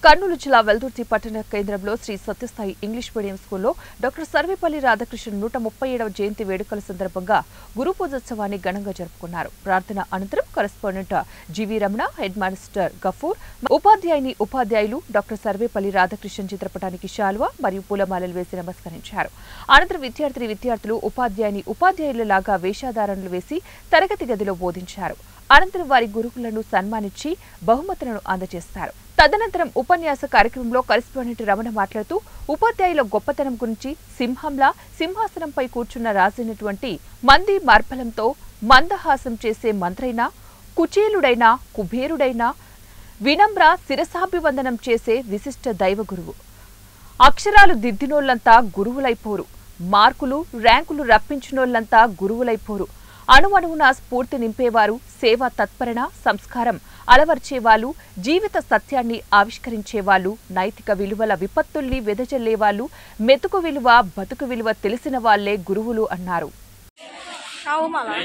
కర్నూలు జిల్లా వెల్దుర్తి పట్టణ కేంద్రంలో శ్రీ సత్యస్థాయి ఇంగ్లీష్ మీడియం స్కూల్లో డాక్టర్ సర్వేపల్లి రాధాకృష్ణన్ నూట ముప్పై ఏడవ జయంతి వేడుకల సందర్భంగా గురు పూజోత్సవాన్ని ఘనంగా జరుపుకున్నారు ప్రార్థన అనంతరం correspondent G V Ramana head master Gafoor ఉపాధ్యాయుని ఉపాధ్యాయులు డాక్టర్ సర్వేపల్లి రాధాకృష్ణన్ చిత్రపటానికి శాలువా మరియు పూలమాలలు వేసి నమస్కరించారు అనంతరం విద్యార్థిని విద్యార్థులు ఉపాధ్యాయుని ఉపాధ్యాయులలాగా వేషాధారణలు వేసి తరగతి గదిలో బోధించారు అనంతరం వారి గురుకులను సన్మానించి బహుమతులను అందజేస్తారు తదనంతరం ఉపన్యాస కార్యక్రమంలో కరెస్పాండెంట్ రమణ మాట్లాడుతూ ఉపాధ్యాయుల గొప్పతనం గురించి సింహంలా సింహాసనంపై కూర్చున్న రాజైనటువంటి మంది మార్బలంతో మందహాసం చేసే మంత్రైనా కుచేలుడైనా కుబేరుడైనా వినమ్ర శిరసాభివందనం చేసే విశిష్ట దైవ గురువు అక్షరాలు దిద్దినోళ్లంతా గురువులైపోరు మార్కులు ర్యాంకులు రప్పించినోళ్లంతా గురువులైపోరు అణువణువున స్ఫూర్తి నింపేవారు సేవా తత్పరణ సంస్కారం అలవర్చేవాళ్ళు జీవిత సత్యాన్ని ఆవిష్కరించేవాళ్ళు నైతిక విలువల విపత్తుల్ని వెదజల్లేవాళ్ళు మెతుకు విలువ బతుకు విలువ తెలిసిన వాళ్లే గురువులు అన్నారు కావు మళ్ళా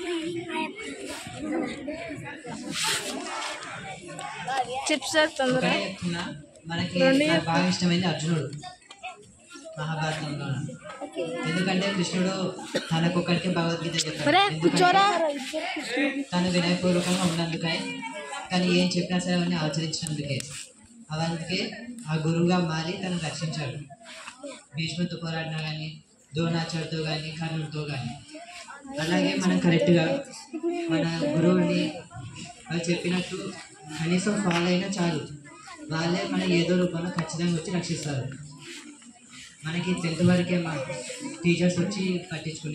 చిప్స్ సార్ తొందర ఒకటే చెప్తున్నా మనకి నాకు బాగా ఇష్టమైంది అర్జునుడు మహాభారతంలో ఎందుకంటే కృష్ణుడు తనకొక్కడికే భగవద్గీత చెప్పాడు ఎందుకంటే తను వినయపూర్వకంగా ఉన్నందుకే కానీ ఏం చెప్పినా సరే అవన్నీ ఆచరించినందుకే అవందుకే ఆ గురువుగా మారి తను రక్షించాడు భీష్మతో పోరాడినా కానీ ద్రోణాచార్యతో కానీ కర్ణుడితో కానీ అలాగే మనం కరెక్ట్గా మన గురువుని వాళ్ళు చెప్పినట్టు కనీసం ఫాలో అయినా చాలు వాళ్ళే మన ఏదో రూపంలో ఖచ్చితంగా వచ్చి రక్షిస్తారు మనకి టెన్త్ వరకే మా టీచర్స్ వచ్చి పట్టించుకుని